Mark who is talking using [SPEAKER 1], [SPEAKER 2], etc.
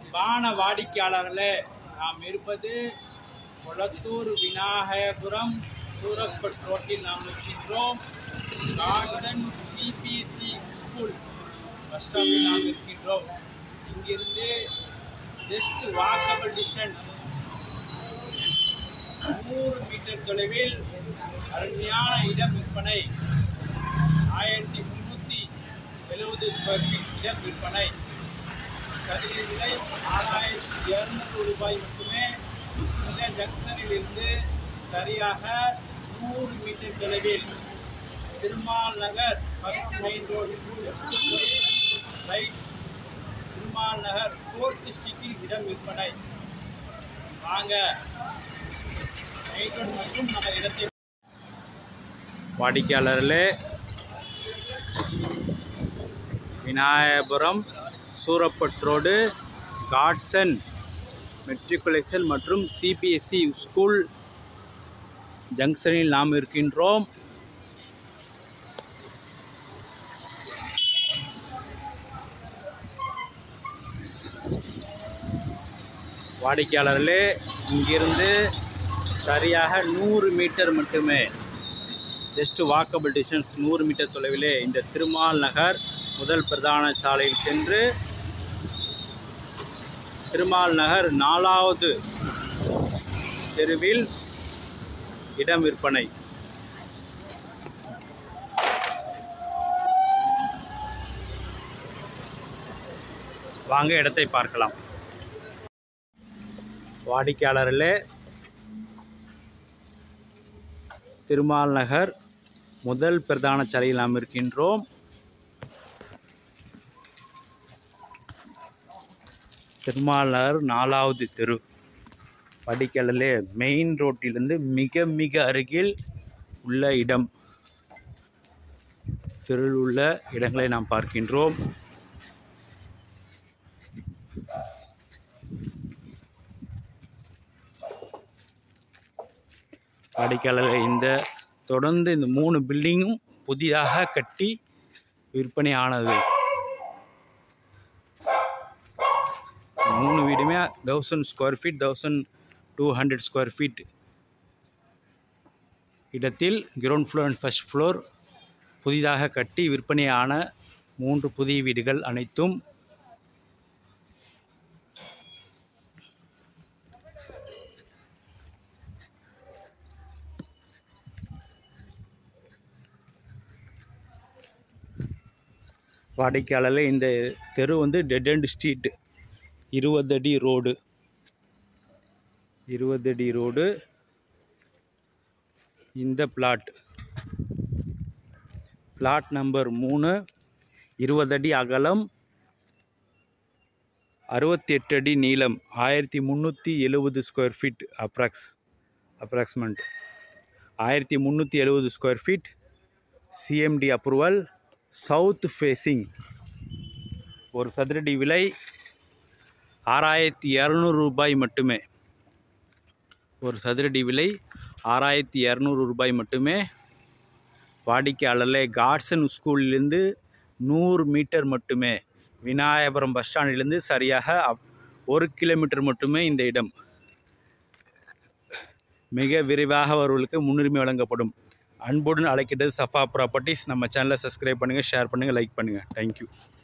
[SPEAKER 1] அன்பான வாடிக்கையாளர்களே நாம் இருப்பது கொளத்தூர் விநாயகபுரம் சூரப்பட் ரோட்டில் நாம் இருக்கின்றோம் கார்டன் சிபிசி ஸ்கூல் பஸ் ஸ்டாப்பில் நாம் இருக்கின்றோம் இங்கிருந்து ஜஸ்ட் வாக்கபிள் டிஸ்டன்ஸ் நூறு மீட்டர் தொலைவில் அருமையான இடம் விற்பனை ஆயிரத்தி முந்நூற்றி எழுபது ஸ்கொயர் ஃபீட் இடம் விற்பனை கதிரி விலை ஆறாயிரத்தி இரநூறு ரூபாய் மட்டுமே இந்த ஜங்ஷனில் இருந்து சரியாக நூறு மீட்டர் தொலைவில் Thirumal Nagar first main road right Thirumal Nagar fourth டிஸ்ட்ரிக்டில் இடம் விற்பனை வாங்க மெயின் ரோடு மற்றும் நம்ம இடத்தை வாடிக்கையாளர்களே Vinayagapuram Surapet road Godson matriculation மற்றும் சிபிஎஸ்சி ஸ்கூல் ஜங்ஷனில் நாம் இருக்கின்றோம் வாடிக்கையாளர்களே இங்கிருந்து சரியாக நூறு மீட்டர் மட்டுமே ஜஸ்ட் வாக்கபிள் டிஸ்டன்ஸ் நூறு மீட்டர் தொலைவிலே இந்த திருமால் நகர் முதல் பிரதான சாலையில் சென்று திருமால் நகர் நாலாவது தெருவில் இடம் விற்பனை வாங்க இடத்தை பார்க்கலாம் வாடிக்கையாளர்களே திருமால் நகர் முதல் பிரதான சாலையில் நாம் இருக்கின்றோம் திருமால் நகர் நாலாவது தெரு படிக்கலிலே மெயின் ரோட்டிலிருந்து மிக மிக அருகில் உள்ள இடம் தெருவில் உள்ள இடங்களை நாம் பார்க்கின்றோம் வாடிக்கையாளர் இந்த தொடர்ந்து இந்த மூணு பில்டிங்கும் புதிதாக கட்டி விற்பனை ஆனது மூணு வீடுமே thousand square feet thousand two hundred square feet இடத்தில் ground floor and first floor புதிதாக கட்டி விற்பனையான மூன்று புதிய வீடுகள் அனைத்தும் வாடிக்கையாளரில் இந்த தெரு வந்து டெட் அண்ட் ஸ்ட்ரீட் இருபது அடி ரோடு இருபது அடி ரோடு இந்த பிளாட் பிளாட் நம்பர் மூணு இருபது அடி அகலம் அறுபத்தி எட்டு அடி நீளம் ஆயிரத்தி முந்நூற்றி எழுபது ஸ்கொயர் ஃபீட் அப்ராக்ஸ் அப்ராக்சிமெண்ட் ஆயிரத்தி முந்நூற்றி எழுபது square feet CMD approval south facing ஒரு சதுரடி விலை ஆறாயிரத்தி இரநூறு ரூபாய் மட்டுமே ஒரு சதுரடி விலை ஆறாயிரத்தி இரநூறு ரூபாய் மட்டுமே வாடிக்கையாளரில் காட்சன் ஸ்கூல்லேருந்து நூறு மீட்டர் மட்டுமே விநாயகபுரம் பஸ் ஸ்டாண்டிலிருந்து சரியாக அப்- ஒரு கிலோமீட்டர் மட்டுமே இந்த இடம் மிக விரைவாக அவர்களுக்கு முன்னுரிமை வழங்கப்படும் அன்புடன் அழைக்கின்றது சஃபா ப்ராப்பர்ட்டிஸ் நம்ம சேனலை சப்ஸ்கிரைப் பண்ணுங்கள் ஷேர் பண்ணுங்கள் லைக் பண்ணுங்கள் தேங்க்யூ